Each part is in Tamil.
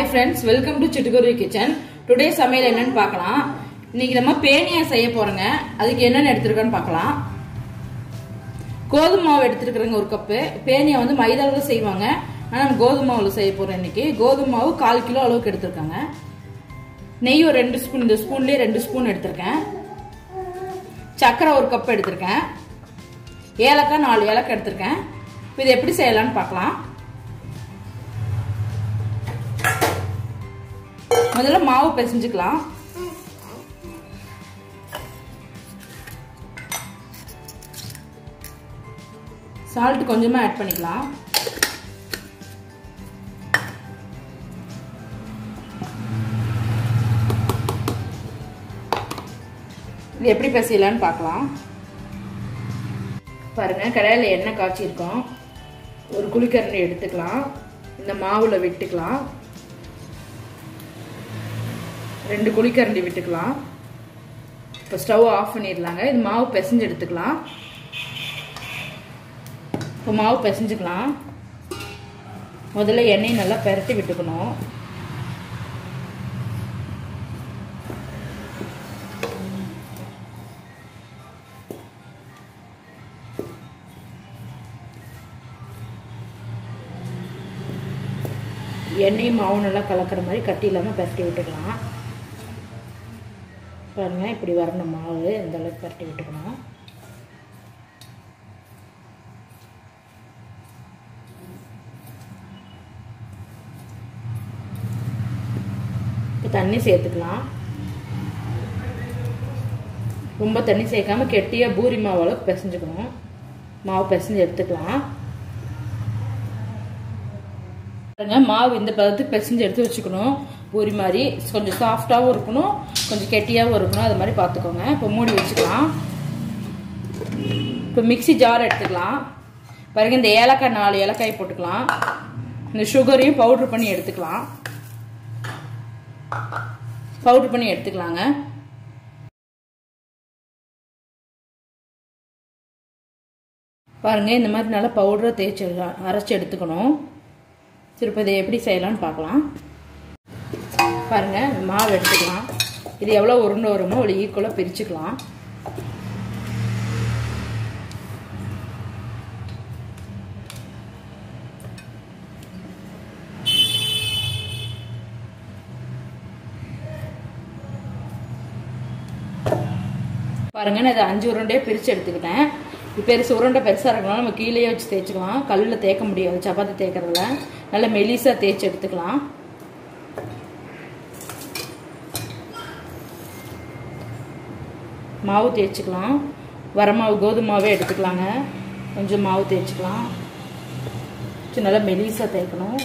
friends welcome to Chittukuruvi kitchen today சமையல் என்னன்னு பார்க்கலாம் இன்னைக்கு நம்ம பேனியா செய்ய போறோங்க அதுக்கு என்னென்ன எடுத்திருக்கோன்னு பார்க்கலாம் கோதுமை மாவு எடுத்துருக்குறேங்க ஒரு கப்பு பேனியா வந்து மைதாவில் செய்வாங்க ஆனால் நம்ம கோதுமை மாவில் செய்ய போறோம் இன்னைக்கு கோதுமை மாவு கால் கிலோ அளவுக்கு எடுத்திருக்காங்க நெய் ஒரு ரெண்டு ஸ்பூன் இந்த ஸ்பூன்லேயே ரெண்டு ஸ்பூன் எடுத்திருக்கேன் சர்க்கரை ஒரு கப் எடுத்திருக்கேன் ஏலக்காய் நாலு ஏலக்காய் எடுத்திருக்கேன் இப்போ இது எப்படி செய்யலாம்னு பார்க்கலாம் முதல்ல மாவு பிசைஞ்சுக்கலாம் சால்ட் கொஞ்சமா ஆட் பண்ணிக்கலாம் இது எப்படி பிசையலான்னு பார்க்கலாம் பாருங்க கடையில் எண்ணெய் காய்ச்சிருக்கோம் ஒரு குழிக்கரண்டி எடுத்துக்கலாம் இந்த மாவுல விட்டுக்கலாம் ரெண்டு குழிக்கரண்டி விட்டுக்கலாம் இப்போ ஸ்டவ் ஆஃப் பண்ணிடலாங்க இது மாவு பிசைஞ்சு எடுத்துக்கலாம் இப்போ மாவு பிசைஞ்சுக்கலாம் முதல்ல எண்ணெய் நல்லா பெரட்டி விட்டுக்கணும் எண்ணெயும் மாவும் நல்லா கலக்கிற மாதிரி கட்டி இல்லாமல் பரட்டி விட்டுக்கலாம் பாருங்க இப்படி வரணும் மாவு இந்த அளவுக்கு பரட்டி விட்டுக்கணும் இப்போ தண்ணி சேர்த்துக்கலாம் ரொம்ப தண்ணி சேர்க்காம கெட்டியாக பூரி மாவு அளவுக்கு பிசைஞ்சுக்கணும் மாவு பிசைஞ்சு எடுத்துக்கலாம் பாருங்க மாவு இந்த பதத்துக்கு பிசைஞ்சு எடுத்து வச்சுக்கணும் பூரி மாதிரி கொஞ்சம் சாஃப்டாகவும் இருக்கணும் கொஞ்சம் கெட்டியாகவும் இருக்கணும் அது மாதிரி பார்த்துக்கோங்க இப்போ மூடி வச்சுக்கலாம் இப்போ மிக்சி ஜார் எடுத்துக்கலாம் பாருங்க இந்த ஏலக்காய் நாலு ஏலக்காய் போட்டுக்கலாம் இந்த சுகரையும் பவுட்ரு பண்ணி எடுத்துக்கலாம் பவுட்ரு பண்ணி எடுத்துக்கலாங்க பாருங்க இந்த மாதிரி நல்லா பவுடரை தேய்ச்சி அரைச்சி எடுத்துக்கணும் திருப்பி இதை எப்படி செய்யலாம்னு பார்க்கலாம் பாருங்கள் மாவு எடுத்துக்கலாம் இது எவ்வளோ உருண்டை வருமோ அவ்வளோ ஈக்குவலாக பிரிச்சுக்கலாம் பாருங்க நான் இதை அஞ்சு உருண்டையே பிரித்து எடுத்துக்கிட்டேன் இப்போ பெருசு உருண்டை பெருசாக இருக்கணும் நம்ம கீழே வச்சு தேய்ச்சிக்கலாம் கல்லில் தேய்க்க முடியாது சப்பாத்தி தேய்க்கிறதுல நல்லா மெலிசாக தேய்ச்சி எடுத்துக்கலாம் மாவு தேய்ச்சிக்கலாம் வரமாவு கோதுமை மாவே எடுத்துக்கலாங்க கொஞ்சம் மாவு தேய்ச்சிக்கலாம் கொஞ்சம் நல்லா மெலிசாக தேய்க்கணும்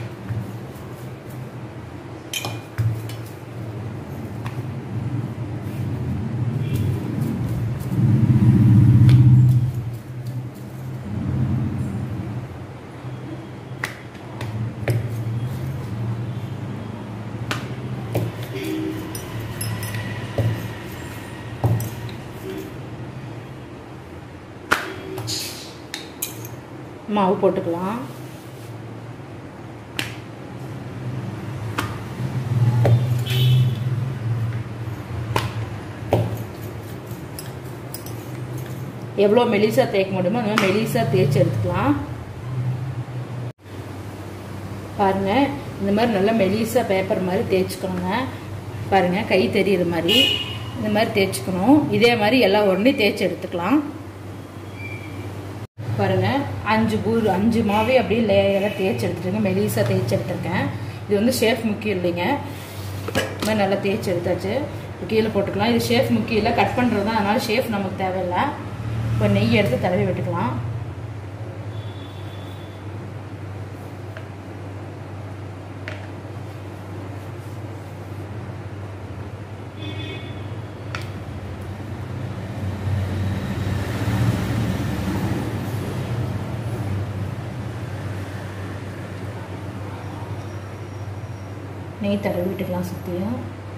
மாவு போட்டுக்கலாம் எவ்வளோ மெலிசா தேய்க்க முடியுமோ அந்த மாதிரி மெலிசா தேய்ச்சி எடுத்துக்கலாம் பாருங்க இந்த மாதிரி நல்லா மெலிசா பேப்பர் மாதிரி தேய்ச்சிக்கணுங்க பாருங்க கை தெரியுற மாதிரி இந்த மாதிரி தேய்ச்சிக்கணும் இதே மாதிரி எல்லா உடனே தேய்ச்சி எடுத்துக்கலாம் பாருங்க அஞ்சு பூர் அஞ்சு மாவே அப்படியே லேயராக தேய்ச்சி எடுத்துருங்க மெலிசாக தேய்ச்சி எடுத்திருக்கேன் இது வந்து ஷேஃப் முக்கியம் இல்லைங்க இந்த மாதிரி நல்லா தேய்ச்சி எடுத்தாச்சு கீழே போட்டுக்கலாம் இது ஷேஃப் முக்கியம் இல்லை கட் பண்ணுறது தான் அதனால ஷேஃப் நமக்கு தேவையில்லை இப்போ நெய் எடுத்து தடவி விட்டுக்கலாம் நெய் தடவி விட்டுக்கலாம் சுற்றியும்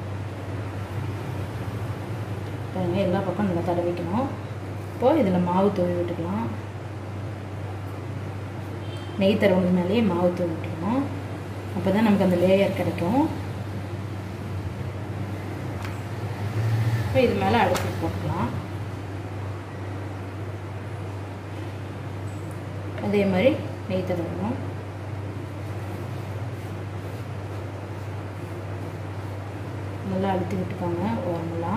பாருங்க எல்லா பக்கம் நல்லா தடவிக்கணும் இப்போது இதில் மாவு தூவி விட்டுக்கலாம் நெய் தடவுனது மேலேயே மாவு தூவி விட்டுக்கணும் அப்போ தான் நமக்கு அந்த லேயர் கிடைக்கும் இப்போ இது மேலே அடுப்பு போட்டுக்கலாம் அதே மாதிரி நெய் தடவணும் நல்லா அழுத்தி விட்டுக்கோங்க ஓரமெல்லாம்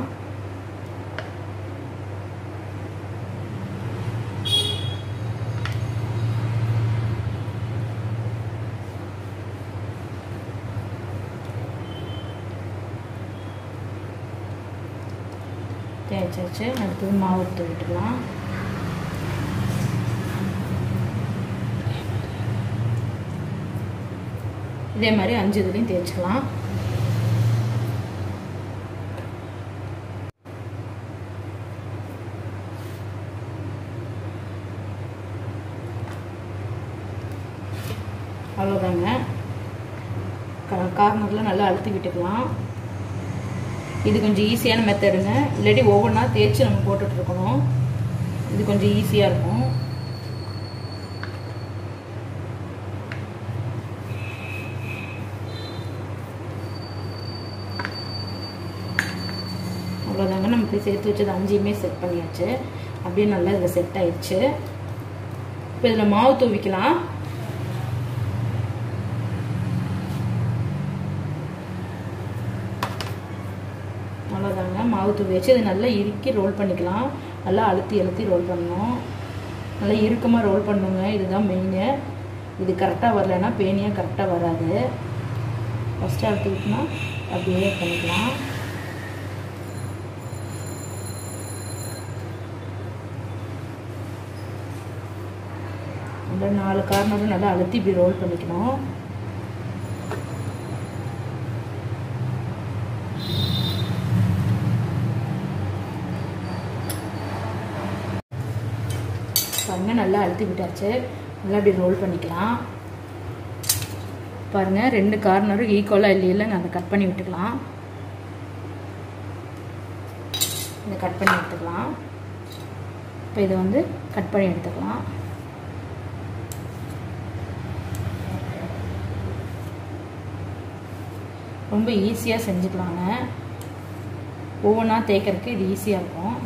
தேய்ச்சாச்சு அடுத்தது மாவு எடுத்து விட்டுக்கலாம் இதே மாதிரி அஞ்சு இதுலையும் தேய்ச்சிக்கலாம் அவ்வளோதாங்க கார்னரில் நல்லா அழுத்தி விட்டுக்கலாம் இது கொஞ்சம் ஈஸியான மெத்தடுங்க இல்லாட்டி ஒவ்வொன்றா தேய்ச்சி நம்ம போட்டுட்டு இருக்கணும் இது கொஞ்சம் ஈஸியாக இருக்கும் அவ்வளோதாங்க நம்ம போய் சேர்த்து வச்சது அஞ்சையுமே செட் பண்ணியாச்சு அப்படியே நல்லா இதில் செட் ஆயிடுச்சு இப்போ இதில் மாவு தூவிக்கலாம் அவ்வளோதாங்க மாவு தூவி வச்சு இதை நல்லா இறுக்கி ரோல் பண்ணிக்கலாம் நல்லா அழுத்தி அழுத்தி ரோல் பண்ணணும் நல்லா இறுக்கமாக ரோல் பண்ணுங்க இதுதான் மெயினு இது கரெக்டாக வரலைன்னா பேனியாக கரெக்டாக வராது ஃபஸ்ட்டு அழுத்தி விட்டுனா அப்படியே பண்ணிக்கலாம் நல்லா நாலு கார்னரும் நல்லா அழுத்தி இப்படி ரோல் பண்ணிக்கணும் பாருங்க நல்லா அழுத்தி விட்டாச்சு நல்லா இப்படி ரோல் பண்ணிக்கலாம் பாருங்க ரெண்டு கார்னரும் ஈக்குவலாக இல்லை இல்லைங்க அதை கட் பண்ணி விட்டுக்கலாம் இதை கட் பண்ணி எடுத்துக்கலாம் இப்போ இதை வந்து கட் பண்ணி எடுத்துக்கலாம் ரொம்ப ஈஸியாக செஞ்சுக்கலாங்க ஒவ்வொன்றா தேய்க்கறதுக்கு இது ஈஸியாக இருக்கும்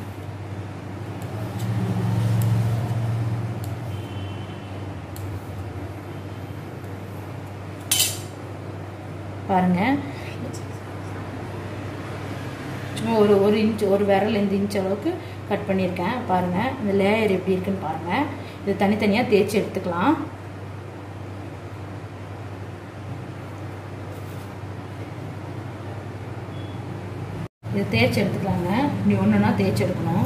பாருங்க சும்மா ஒரு ஒரு இன்ச் ஒரு விரல் இந்த இன்ச் அளவுக்கு கட் பண்ணியிருக்கேன் பாருங்கள் இந்த லேயர் எப்படி இருக்குன்னு பாருங்கள் இது தனித்தனியாக தேய்ச்சி எடுத்துக்கலாம் இது தேய்ச்சி எடுத்துக்கலாங்க இப்படி ஒன்றுனா தேய்ச்சி எடுக்கணும்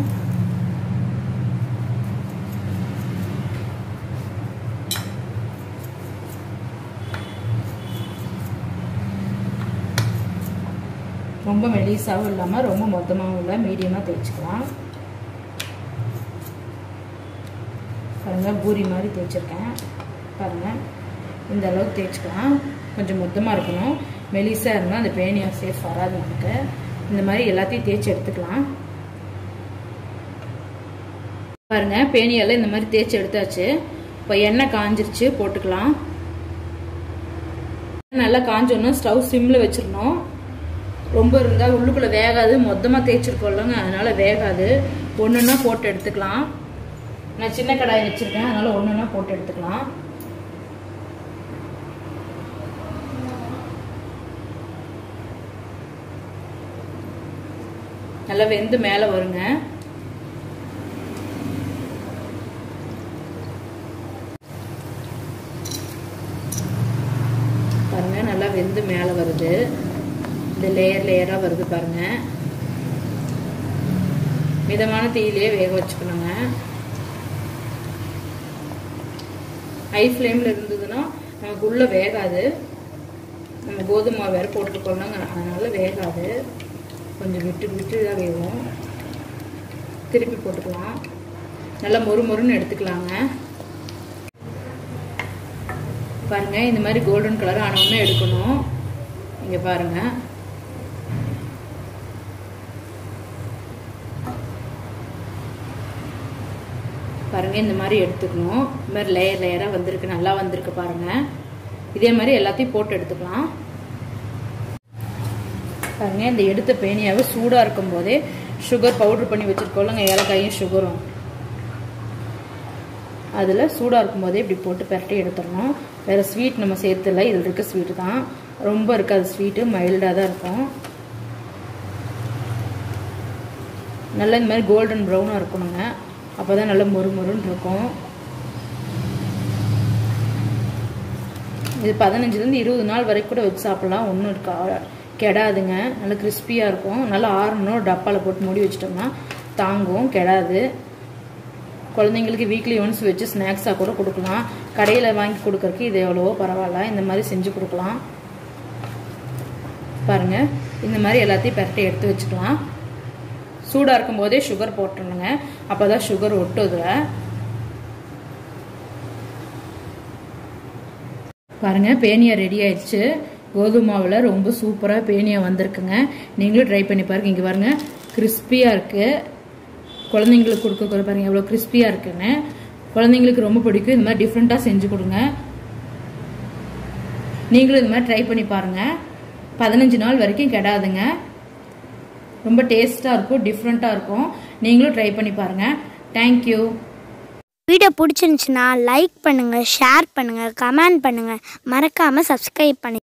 ரொம்ப மெலிசாகவும் இல்லாமல் ரொம்ப மொத்தமாகவும் இல்லை மீடியமாக தேய்ச்சிக்கலாம் பாருங்கள் பூரி மாதிரி தேய்ச்சிருக்கேன் பாருங்கள் இந்த அளவுக்கு தேய்ச்சிக்கலாம் கொஞ்சம் மொத்தமாக இருக்கணும் மெலிசாக இருந்தால் அந்த பேனியா சேஃப் வராது நமக்கு இந்த மாதிரி எல்லாத்தையும் தேய்ச்சி எடுத்துக்கலாம் பாருங்க பேனியெல்லாம் இந்த மாதிரி தேய்ச்சி எடுத்தாச்சு இப்போ எண்ணெய் காஞ்சிருச்சு போட்டுக்கலாம் நல்லா காஞ்சோன்னா ஸ்டவ் சிம்மில் வச்சிடணும் ரொம்ப இருந்தால் உள்ளுக்குள்ளே வேகாது மொத்தமாக தேய்ச்சிருக்கோம்லங்க அதனால வேகாது ஒன்றுன்னா போட்டு எடுத்துக்கலாம் நான் சின்ன கடாய் வச்சுருக்கேன் அதனால ஒன்றுன்னா போட்டு எடுத்துக்கலாம் நல்லா வெந்து மேலே வருங்க பாருங்க நல்லா வெந்து மேலே வருது இந்த லேயர் லேயராக வருது பாருங்க மிதமான தீயிலே வேக வச்சுக்கணுங்க ஹை ஃப்ளேமில் இருந்ததுன்னா நமக்கு உள்ளே வேகாது நம்ம கோதுமை வேறு போட்டுருக்கோம்லங்க அதனால வேகாது கொஞ்சம் விட்டு விட்டு தான் வேகும் திருப்பி போட்டுக்கலாம் நல்லா மொறு மொறுன்னு எடுத்துக்கலாங்க பாருங்க இந்த மாதிரி கோல்டன் கலர் ஆனவுடனே எடுக்கணும் இங்கே பாருங்க பாருங்க இந்த மாதிரி எடுத்துக்கணும் இந்த மாதிரி லேயர் லேயராக வந்திருக்கு நல்லா வந்திருக்கு பாருங்க இதே மாதிரி எல்லாத்தையும் போட்டு எடுத்துக்கலாம் பாருங்க இந்த எடுத்த பேனியாவை சூடாக இருக்கும் போதே சுகர் பவுடர் பண்ணி வச்சுருக்கோம்லங்க ஏலக்காயும் சுகரும் அதில் சூடாக இருக்கும் போதே இப்படி போட்டு பெரட்டி எடுத்துடணும் வேறு ஸ்வீட் நம்ம சேர்த்துல இதில் இருக்க ஸ்வீட்டு தான் ரொம்ப இருக்காது ஸ்வீட்டு மைல்டாக தான் இருக்கும் நல்லா இந்த மாதிரி கோல்டன் ப்ரௌனாக இருக்கணுங்க அப்போ தான் நல்லா மொறு மொறுன்னு இருக்கும் இது பதினஞ்சுலேருந்து இருபது நாள் வரைக்கும் கூட வச்சு சாப்பிட்லாம் ஒன்றும் இருக்கா கெடாதுங்க நல்லா கிறிஸ்பியாக இருக்கும் நல்லா ஆறணும் டப்பாவில் போட்டு மூடி வச்சிட்டோம்னா தாங்கும் கெடாது குழந்தைங்களுக்கு வீக்லி ஒன்ஸ் வச்சு ஸ்நாக்ஸாக கூட கொடுக்கலாம் கடையில் வாங்கி கொடுக்கறதுக்கு இது எவ்வளவோ பரவாயில்ல இந்த மாதிரி செஞ்சு கொடுக்கலாம் பாருங்கள் இந்த மாதிரி எல்லாத்தையும் பெரட்டி எடுத்து வச்சுக்கலாம் சூடாக இருக்கும் போதே சுகர் போட்டுருணுங்க அப்போ தான் சுகர் ஒட்டுதில் பாருங்க பேனியா ரெடி ஆயிடுச்சு கோதுமை மாவில் ரொம்ப சூப்பராக பேனியா வந்திருக்குங்க நீங்களும் ட்ரை பண்ணி பாருங்க இங்கே பாருங்க கிறிஸ்பியாக இருக்கு குழந்தைங்களுக்கு கொடுக்க பாருங்க எவ்வளோ கிறிஸ்பியாக இருக்குன்னு குழந்தைங்களுக்கு ரொம்ப பிடிக்கும் இந்த மாதிரி டிஃப்ரெண்ட்டாக செஞ்சு கொடுங்க நீங்களும் இந்த மாதிரி ட்ரை பண்ணி பாருங்க பதினஞ்சு நாள் வரைக்கும் கெடாதுங்க ரொம்ப டேஸ்ட்டாக இருக்கும் டிஃப்ரெண்ட்டாக இருக்கும் நீங்களும் ட்ரை பண்ணி பாருங்க தேங்க்யூ வீடியோ பிடிச்சிருந்துச்சுன்னா லைக் பண்ணுங்கள் ஷேர் பண்ணுங்கள் கமெண்ட் பண்ணுங்கள் மறக்காமல் சப்ஸ்கிரைப் பண்ணி